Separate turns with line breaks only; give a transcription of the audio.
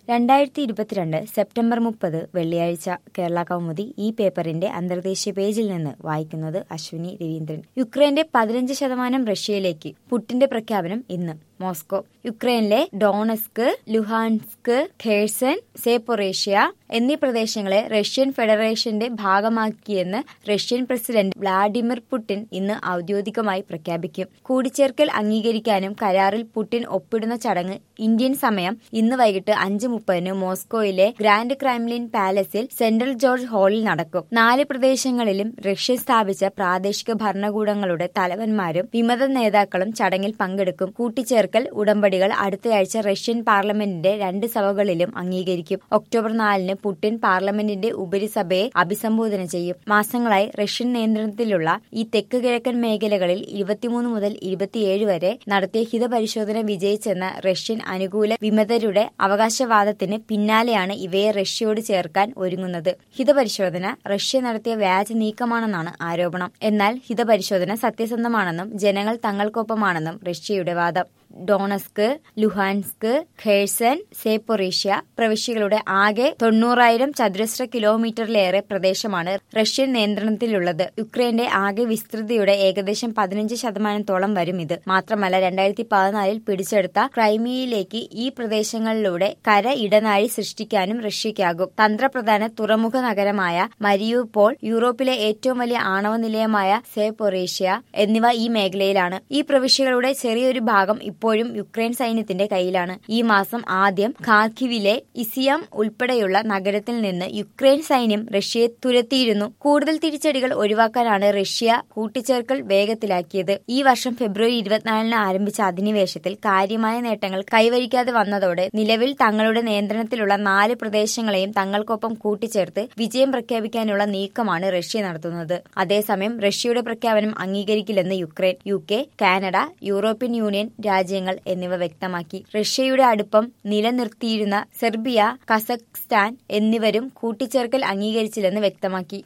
രണ്ടായിരത്തി ഇരുപത്തിരണ്ട് സെപ്റ്റംബർ മുപ്പത് വെള്ളിയാഴ്ച കേരള കൗമുദി ഈ പേപ്പറിന്റെ അന്തർദേശീയ പേജിൽ നിന്ന് വായിക്കുന്നത് അശ്വിനി രവീന്ദ്രൻ യുക്രൈന്റെ പതിനഞ്ച് ശതമാനം റഷ്യയിലേക്ക് പുട്ടിന്റെ പ്രഖ്യാപനം ഇന്ന് മോസ്കോ യുക്രൈനിലെ ഡോണസ്ക് ലുഹാൻസ്ക് ഖേഴ്സൺ സേപ്പൊറേഷ്യ എന്നീ പ്രദേശങ്ങളെ റഷ്യൻ ഫെഡറേഷന്റെ ഭാഗമാക്കിയെന്ന് റഷ്യൻ പ്രസിഡന്റ് വ്ളാഡിമിർ പുടിൻ ഇന്ന് ഔദ്യോഗികമായി പ്രഖ്യാപിക്കും കൂടിച്ചേർക്കൽ അംഗീകരിക്കാനും കരാറിൽ പുടിൻ ഒപ്പിടുന്ന ചടങ്ങ് ഇന്ത്യൻ സമയം ഇന്ന് വൈകിട്ട് അഞ്ച് മുപ്പതിന് മോസ്കോയിലെ ഗ്രാൻഡ് ക്രൈംലിൻ പാലസിൽ സെൻട്രൽ ജോർജ് ഹാളിൽ നടക്കും നാല് പ്രദേശങ്ങളിലും റഷ്യ സ്ഥാപിച്ച പ്രാദേശിക ഭരണകൂടങ്ങളുടെ തലവന്മാരും വിമത നേതാക്കളും ചടങ്ങിൽ പങ്കെടുക്കും കൂട്ടിച്ചേർക്കൽ ഉടമ്പടികൾ അടുത്തയാഴ്ച റഷ്യൻ പാർലമെന്റിന്റെ രണ്ട് സഭകളിലും അംഗീകരിക്കും ഒക്ടോബർ നാലിന് പുടിൻ പാർലമെന്റിന്റെ ഉപരിസഭയെ അഭിസംബോധന ചെയ്യും മാസങ്ങളായി റഷ്യൻ നിയന്ത്രണത്തിലുള്ള ഈ തെക്ക് കിഴക്കൻ മേഖലകളിൽ ഇരുപത്തിമൂന്ന് മുതൽ ഇരുപത്തിയേഴ് വരെ നടത്തിയ ഹിതപരിശോധന വിജയിച്ചെന്ന റഷ്യൻ അനുകൂല വിമതരുടെ അവകാശവാദത്തിന് പിന്നാലെയാണ് ഇവയെ റഷ്യയോട് ചേർക്കാൻ ഒരുങ്ങുന്നത് ഹിതപരിശോധന റഷ്യ നടത്തിയ വ്യാജ നീക്കമാണെന്നാണ് ആരോപണം എന്നാൽ ഹിതപരിശോധന സത്യസന്ധമാണെന്നും ജനങ്ങൾ തങ്ങൾക്കൊപ്പമാണെന്നും റഷ്യയുടെ വാദം ഡോണസ്ക് ലുഹാൻസ്ക് ഖേഴ്സൺ സേപ്പൊറീഷ്യ പ്രവിശ്യകളുടെ ആകെ തൊണ്ണൂറായിരം ചതുരശ്ര കിലോമീറ്ററിലേറെ പ്രദേശമാണ് റഷ്യൻ നിയന്ത്രണത്തിലുള്ളത് യുക്രൈന്റെ ആകെ വിസ്തൃതിയുടെ ഏകദേശം പതിനഞ്ച് ശതമാനത്തോളം വരും ഇത് മാത്രമല്ല രണ്ടായിരത്തി പതിനാലിൽ പിടിച്ചെടുത്ത ക്രൈമിയയിലേക്ക് ഈ പ്രദേശങ്ങളിലൂടെ കര ഇടനാഴി സൃഷ്ടിക്കാനും റഷ്യയ്ക്കാകും തന്ത്രപ്രധാന തുറമുഖ നഗരമായ മരിയുപോൾ യൂറോപ്പിലെ ഏറ്റവും വലിയ ആണവ നിലയമായ സേപ്പൊറേഷ്യ എന്നിവ ഈ മേഖലയിലാണ് ഈ പ്രവിശ്യകളുടെ ചെറിയൊരു ഭാഗം ഇപ്പോഴും യുക്രൈൻ സൈന്യത്തിന്റെ കയ്യിലാണ് ഈ മാസം ആദ്യം ഖാർക്കിവിലെ ഇസിയം ഉൾപ്പെടെയുള്ള നഗരത്തിൽ നിന്ന് യുക്രൈൻ സൈന്യം റഷ്യയെ തുരത്തിയിരുന്നു കൂടുതൽ തിരിച്ചടികൾ ഒഴിവാക്കാനാണ് റഷ്യ കൂട്ടിച്ചേർക്കൽ വേഗത്തിലാക്കിയത് ഈ വർഷം ഫെബ്രുവരി ഇരുപത്തിനാലിന് ആരംഭിച്ച അധിനിവേശത്തിൽ കാര്യമായ നേട്ടങ്ങൾ കൈവരിക്കാതെ വന്നതോടെ നിലവിൽ തങ്ങളുടെ നിയന്ത്രണത്തിലുള്ള നാല് പ്രദേശങ്ങളെയും തങ്ങൾക്കൊപ്പം കൂട്ടിച്ചേർത്ത് വിജയം പ്രഖ്യാപിക്കാനുള്ള നീക്കമാണ് റഷ്യ നടത്തുന്നത് അതേസമയം റഷ്യയുടെ പ്രഖ്യാപനം അംഗീകരിക്കില്ലെന്ന് Ukraine U K Canada European Union രാജ്യങ്ങൾ എന്നിവ വ്യക്തമാക്കി റഷ്യയുടെ അടുപ്പം നിലനിർത്തിയിരുന്ന സെർബിയ കസഖ്സ്ഥാൻ എന്നിവരും കൂട്ടിച്ചേർക്കൽ അംഗീകരിച്ചില്ലെന്ന് വ്യക്തമാക്കി